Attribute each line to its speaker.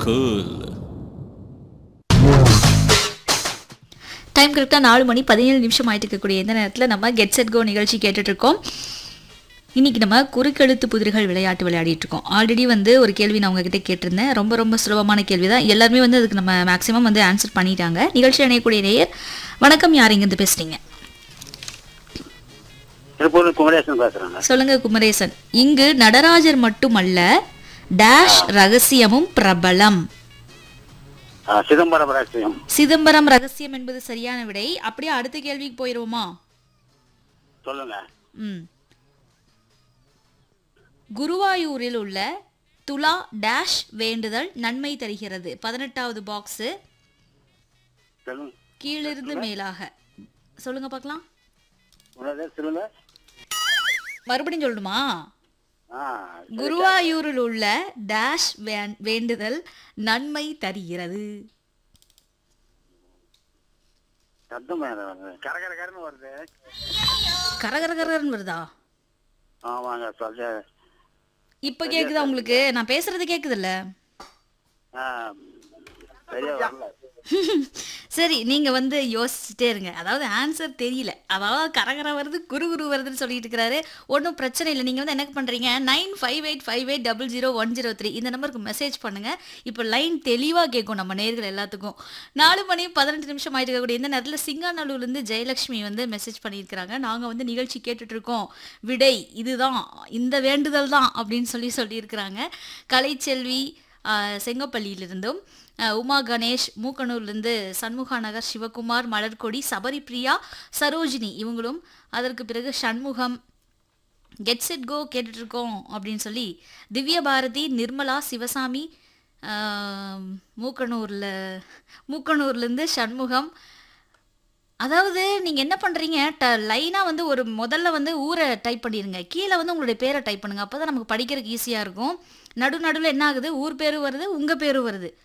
Speaker 1: Cool
Speaker 2: time கரெக்டாக நாலு மணி பதினேழு நிமிஷம் ஆயிட்டு இருக்கக்கூடிய இந்த நேரத்தில் நம்ம கெட் செட் கோ நிகழ்ச்சி கேட்டுட்டு இருக்கோம் இன்னைக்கு நம்ம குறுக்கெழுத்து புதிர்கள் விளையாட்டு விளையாடிட்டு இருக்கோம் ஆல்ரெடி வந்து ஒரு கேள்வி நான் உங்ககிட்ட கேட்டிருந்தேன் ரொம்ப ரொம்ப சுலபமான கேள்வி தான் எல்லாருமே வந்து அதுக்கு நம்ம மேக்ஸிமம் வந்து ஆன்சர் பண்ணிட்டாங்க நிகழ்ச்சி அணையக்கூடிய நேயர் வணக்கம் யார் இங்கேருந்து பேசுறீங்க
Speaker 3: திருப்பூர் குமரேசன் பேசுறேங்க
Speaker 2: சொல்லுங்க குமரேசன் இங்கு நடராஜர் மட்டுமல்ல டேஷ் ரகசியமும் பிரபலம்
Speaker 3: ஆ, சிதம்பரம் ரகசியம்
Speaker 2: சிதம்பரம் ரகசியம் என்பது சரியான விடை அப்படியே அடுத்த கேள்விக்கு போயிடுவோமா
Speaker 3: சொல்லுங்க
Speaker 2: ம் குருவாயூரில் உள்ள துலா டேஷ் வேண்டுதல் நன்மை தருகிறது பதினெட்டாவது பாக்ஸு
Speaker 3: சொல்லுங்க
Speaker 2: கீழிருந்து மேலாக சொல்லுங்க பார்க்கலாம்
Speaker 3: உன்னதே சொல்லுங்க
Speaker 2: மறுபடியும் சொல்லணுமா
Speaker 3: ஆ
Speaker 2: குருவாயூரில் உள்ள டேஷ் வேண்- வேண்டுதல் நன்மை தருகிறது
Speaker 3: சத்தம் வருது. கரகரகரன்னு வருது
Speaker 2: கரகரகரன்னு வருதா
Speaker 3: ஆமாங்க சொல்ல
Speaker 2: இப்போ கேக்குதா உங்களுக்கு நான் பேசுறது கேக்குதுல்ல
Speaker 3: ஆ சரியா வரல
Speaker 2: சரி நீங்க வந்து யோசிச்சுட்டே இருங்க அதாவது ஆன்சர் தெரியல அதாவது கரகர வருது குரு குரு வருதுன்னு சொல்லிட்டு இருக்கிறாரு ஒன்றும் பிரச்சனை இல்லை நீங்க வந்து என்ன பண்றீங்க nine five eight five eight double zero one zero three இந்த நம்பருக்கு மெசேஜ் பண்ணுங்க இப்போ லைன் தெளிவா கேட்கும் நம்ம நேர்கள் எல்லாத்துக்கும் நாலு மணி பதினெட்டு நிமிஷம் ஆயிட்டு இருக்கக்கூடிய இந்த நேரத்தில் சிங்காநல்லூர்லேருந்து ஜெயலட்சுமி வந்து மெசேஜ் பண்ணியிருக்கிறாங்க நாங்க வந்து நிகழ்ச்சி கேட்டுட்டு இருக்கோம் விடை இதுதான் இந்த வேண்டுதல் தான் அப்படின்னு சொல்லி சொல்லியிருக்கிறாங்க கலைச்செல்வி ஆஹ், செங்கப்பள்ளியிலிருந்தும் ஆஹ், உமா கணேஷ் மூக்கனூர்லேருந்து சண்முகா நகர் சிவகுமார் மலர்கொடி சபரி பிரியா சரோஜினி இவங்களும் அதற்கு பிறகு சண்முகம் கெட் செட் கோ கேட்டுட்டு இருக்கோம் அப்படின்னு சொல்லி திவ்ய பாரதி நிர்மலா சிவசாமி ஆஹ், மூக்கனூர்ல மூக்கனூர்லேருந்து சண்முகம் அதாவது நீங்கள் என்ன பண்ணுறீங்க ட லைனாக வந்து ஒரு முதல்ல வந்து ஊரை டைப் பண்ணிடுங்க கீழே வந்து உங்களுடைய பேரை டைப் பண்ணுங்க அப்போ தான் நமக்கு படிக்கிறதுக்கு ஈஸியாக இருக்கும் நடு நடுவில் என்ன ஆகுது ஊர் பேரும் வருது உங்கள் பேரும் வருது